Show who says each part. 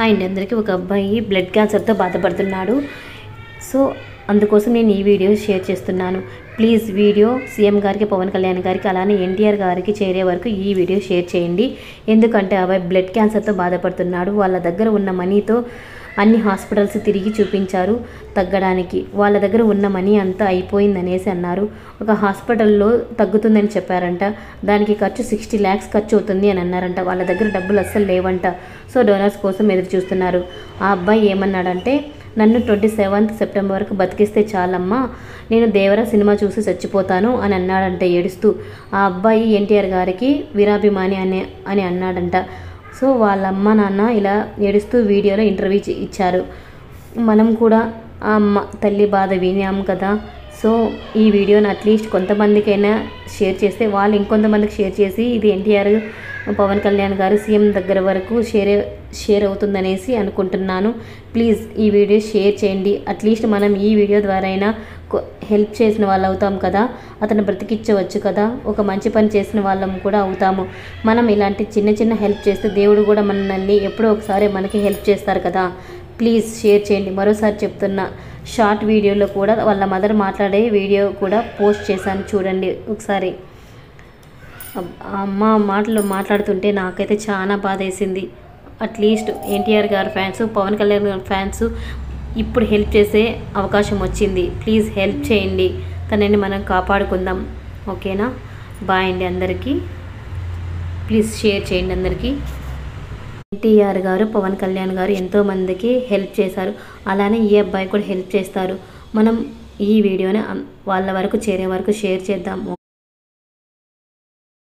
Speaker 1: hi అండి అందరికీ ఒక అబ్బాయి బ్లడ్ క్యాన్సర్తో బాధపడుతున్నాడు సో అందుకోసం నేను ఈ వీడియో షేర్ చేస్తున్నాను ప్లీజ్ వీడియో సీఎం గారికి పవన్ కళ్యాణ్ గారికి అలానే ఎన్టీఆర్ గారికి చేరే వరకు ఈ వీడియో షేర్ చేయండి ఎందుకంటే ఆ అబ్బాయి బ్లడ్ క్యాన్సర్తో బాధపడుతున్నాడు వాళ్ళ దగ్గర ఉన్న మనీతో అన్ని హాస్పిటల్స్ తిరిగి చూపించారు తగ్గడానికి వాళ్ళ దగ్గర ఉన్న మనీ అంతా అయిపోయిందనేసి అన్నారు ఒక హాస్పిటల్లో తగ్గుతుందని చెప్పారంట దానికి ఖర్చు సిక్స్టీ ల్యాక్స్ ఖర్చు అవుతుంది అని అన్నారంట వాళ్ళ దగ్గర డబ్బులు అస్సలు లేవంట సో డోనర్స్ కోసం ఎదురు చూస్తున్నారు ఆ అబ్బాయి ఏమన్నాడంటే నన్ను ట్వంటీ సెవెంత్ సెప్టెంబర్ వరకు బతికిస్తే చాలమ్మా నేను దేవర సినిమా చూసి చచ్చిపోతాను అని అన్నాడంట ఏడుస్తూ ఆ అబ్బాయి ఎన్టీఆర్ గారికి వీరాభిమాని అని అని అన్నాడంట సో వాళ్ళ అమ్మ నాన్న ఇలా ఏడుస్తూ వీడియోలో ఇంటర్వ్యూ ఇచ్చి- ఇచ్చారు మనం కూడా ఆ అమ్మ తల్లి బాధ వినాం కదా సో ఈ వీడియోని అట్లీస్ట్ కొంతమందికైనా షేర్ చేస్తే వాళ్ళు ఇంకొంతమందికి షేర్ చేసి ఇది ఎన్టీఆర్ పవన్ కళ్యాణ్ గారు సీఎం దగ్గర వరకు షేర్ షేర్ అవుతుందనేసి అనుకుంటున్నాను ప్లీజ్ ఈ వీడియో షేర్ చేయండి అట్లీస్ట్ మనం ఈ వీడియో ద్వారా అయినా కొ- హెల్ప్ చేసిన వాళ్ళు అవుతాం కదా అతను బ్రతికించవచ్చు కదా ఒక మంచి పని చేసిన వాళ్ళం కూడా అవుతాము మనం ఇలాంటి చిన్న చిన్న హెల్ప్ చేస్తే దేవుడు కూడా మనల్ని ఎప్పుడో ఒకసారి మనకి హెల్ప్ చేస్తారు కదా ప్లీజ్ షేర్ చేయండి మరోసారి చెప్తున్నా షార్ట్ వీడియోలో కూడా వాళ్ళ మదర్ మాట్లాడే వీడియో కూడా పోస్ట్ చేశాను చూడండి ఒకసారి అబ్- ఆ అమ్మ మాటలు మాట్లాడుతుంటే నాకైతే చాలా బాధ వేసింది అట్లీస్ట్ ఎన్టీఆర్ గారి ఫ్యాన్స్ పవన్ కళ్యాణ్ గారి ఫ్యాన్స్ ఇప్పుడు హెల్ప్ చేసే అవకాశం వచ్చింది ప్లీజ్ హెల్ప్ చేయండి తనని మనం కాపాడుకుందాం ఓకేనా బాయ్ అండి అందరికీ ప్లీజ్ షేర్ చేయండి అందరికీ ఎన్టీఆర్ గారు పవన్ కళ్యాణ్ గారు ఎంతో మందికి హెల్ప్ చేశారు అలానే ఈ అబ్బాయి కూడా హెల్ప్ చేస్తారు మనం ఈ వీడియోని అం- వాళ్ళ వరకు చేరే వరకు షేర్ చేద్దాం